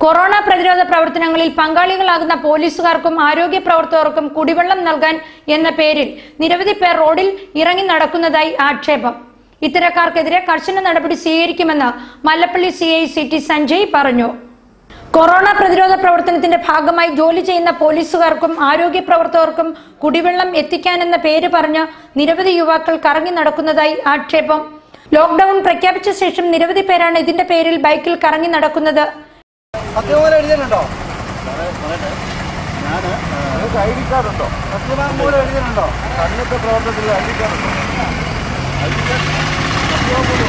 Corona പ്രതിരോധ പ്രവർത്തനങ്ങളിൽ പങ്കാളികളാകുന്ന പോലീസുകാർക്കും ആരോഗ്യ പ്രവർത്തകർക്കും കുടിവെള്ളം നൽകാൻ എന്ന പേരിൽ നിരവധി പേർ റോഡിൽ ഇറങ്ങി നടക്കുന്നതായി ആക്ഷേപം ഇത്തരക്കാർക്കെതിരെ കർശന നടപടി സ്വീകരിക്കുമെന്ന് Mallappally C I C T Sanjay പറഞ്ഞു കൊറോണ പ്രതിരോധ പ്രവർത്തനത്തിന്റെ ഭാഗമായി ജോലി ചെയ്യുന്ന പോലീസുകാർക്കും ആരോഗ്യ പ്രവർത്തകർക്കും കുടിവെള്ളം എത്തിക്കാനെന്ന പേര് പറഞ്ഞ് നിരവധി യുവാക്കൾ കറങ്ങി നടക്കുന്നതായി ആക്ഷേപം ലോക്ഡൌൺ പ്രഖ്യാപിച്ച ശേഷം നിരവധി പേരാണ് ഇതിന്റെ പേരിൽ ബൈക്കിൽ കറങ്ങി നടക്കുന്നത് സത്യവാങ്മൂലം എഴുതിയിട്ടുണ്ടോ നിങ്ങൾക്ക് ഐ ഡി കാർഡ് ഉണ്ടോ സത്യവാങ്മൂലം എഴുതിയിട്ടുണ്ടോ സന്നദ്ധ പ്രവർത്തനത്തിൽ ഐ ഡി കാർഡ് ഉണ്ടോ ഐ ഡി കാർഡ് സത്യവാങ്മൂലം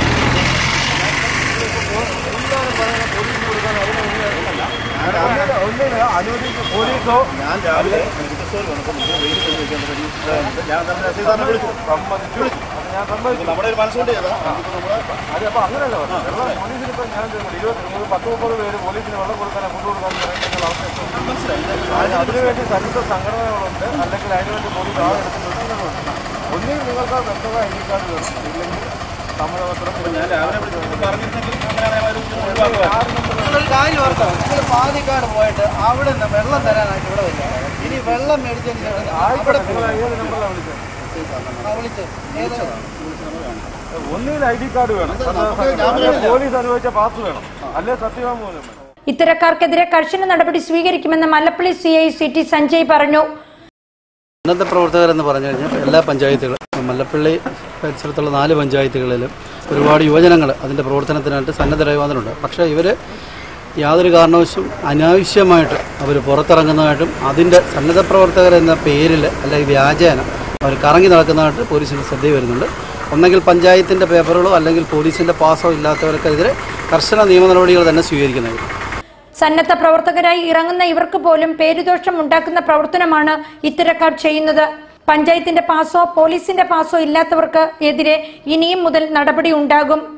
എല്ലാവരും പറയുന്ന പോലീസിന് കൊടുക്കാൻ അതിന് ഒന്നിന് അനുവദിച്ച പോലീസോ ഞാൻ രാവിലെ മെഡിക്കൽ സ്റ്റോറിൽ വന്നപ്പോൾ നിങ്ങൾ വെയിൽ കൊണ്ട് വെക്കാൻ പറ്റി ഞാൻ തന്നെ രസീതാറിനെ വിളിച്ചു സമ്മതിച്ചു അത് ഞാൻ സമ്മതിച്ചു നമ്മുടെ ഒരു മനസ്സുകൊണ്ട് ചെയ്താ നമുക്കിപ്പോൾ നമ്മുടെ അത് അപ്പൊ അങ്ങനെയല്ല പറഞ്ഞത്. വെള്ളം പോലീസിന് ഇപ്പൊ ഞാൻ ഇരുപത്തി നമുക്ക് പത്ത് മുപ്പത് പേര് പോലീസിന് വെള്ളം കൊടുക്കാനോ ഫുഡ് കൊടുക്കാനോ ഇറങ്ങിയുള്ള അവസ്ഥ മനസ്സിലായി അതിന് അതിനുവേണ്ടി സന്നദ്ധ സംഘടനകളുണ്ട് അല്ലെങ്കിൽ അതിനുവേണ്ടി പോലീസ് ആ എടുത്ത് നിർത്തുന്നുണ്ട് ഒന്നുകിൽ നിങ്ങൾക്ക് വ്യക്തമായ ഐ ഡി കാർഡ് വേണം ഇല്ലെങ്കിൽ സമ്മതപത്രം ഞാൻ രാവിലെ വിളിച്ചപ്പോൾ പറഞ്ഞിരുന്നെങ്കിൽ അങ്ങനെ ഒരു ഒഴിവാക്കുമായിരുന്നു നിങ്ങളൊരു കാര്യം ഓർത്തോ നിങ്ങൾ പാതിക്കാട് പോയിട്ട് അവിടെ നിന്ന് വെള്ളം തരാനായിട്ട് ഇവിടെ വരിക ഇനി വെള്ളം മേടിച്ചതിന് ശേഷം അവിടെ നിങ്ങൾ ഏത് നമ്പറിലാണ് വിളിച്ചത് ആ, വിളിച്ച് ഏത് ഒന്നുകിൽ ഐ ഡി കാർഡ് വേണം സന്നദ്ധ സംഘടന. അല്ലെങ്കിൽ പോലീസ് അനുവദിച്ച പാസ് വേണം അല്ലെ സത്യവാങ്മൂലം വേണം ഇത്തരക്കാർക്കെതിരെ കർശന നടപടി സ്വീകരിക്കുമെന്ന് Mallappally C I C T Sanjay പറഞ്ഞു സന്നദ്ധ പ്രവർത്തകർ എന്ന് പറഞ്ഞു കഴിഞ്ഞാൽ എല്ലാ പഞ്ചായത്തുകളും മല്ലപ്പള്ളി പരിസരത്തുള്ള നാല് പഞ്ചായത്തുകളിലും ഒരുപാട് യുവജനങ്ങൾ അതിൻ്റെ പ്രവർത്തനത്തിനായിട്ട് സന്നദ്ധരായി വന്നിട്ടുണ്ട് പക്ഷേ ഇവർ യാതൊരു കാരണവശം അനാവശ്യമായിട്ട് അവർ പുറത്തിറങ്ങുന്നതായിട്ടും അതിൻ്റെ സന്നദ്ധ പ്രവർത്തകർ എന്ന പേരിൽ അല്ലെങ്കിൽ വ്യാജേന അവർ കറങ്ങി നടക്കുന്നതായിട്ട് പോലീസിൻ്റെ ശ്രദ്ധയിൽ വരുന്നുണ്ട് ഒന്നെങ്കിൽ പഞ്ചായത്തിൻ്റെ പേപ്പറുകളോ അല്ലെങ്കിൽ പോലീസിൻ്റെ പാസോ ഇല്ലാത്തവർക്കെതിരെ കർശന നിയമ നടപടികൾ തന്നെ സ്വീകരിക്കുന്നതായിരിക്കും സന്നദ്ധ പ്രവർത്തകരായി ഇറങ്ങുന്ന ഇവർക്ക് പോലും പേരുദോഷം ഉണ്ടാക്കുന്ന പ്രവർത്തനമാണ് ഇത്തരക്കാർ ചെയ്യുന്നത് പഞ്ചായത്തിന്റെ പാസോ പോലീസിന്റെ പാസോ ഇല്ലാത്തവർക്ക് എതിരെ ഇനിയും മുതൽ നടപടി ഉണ്ടാകും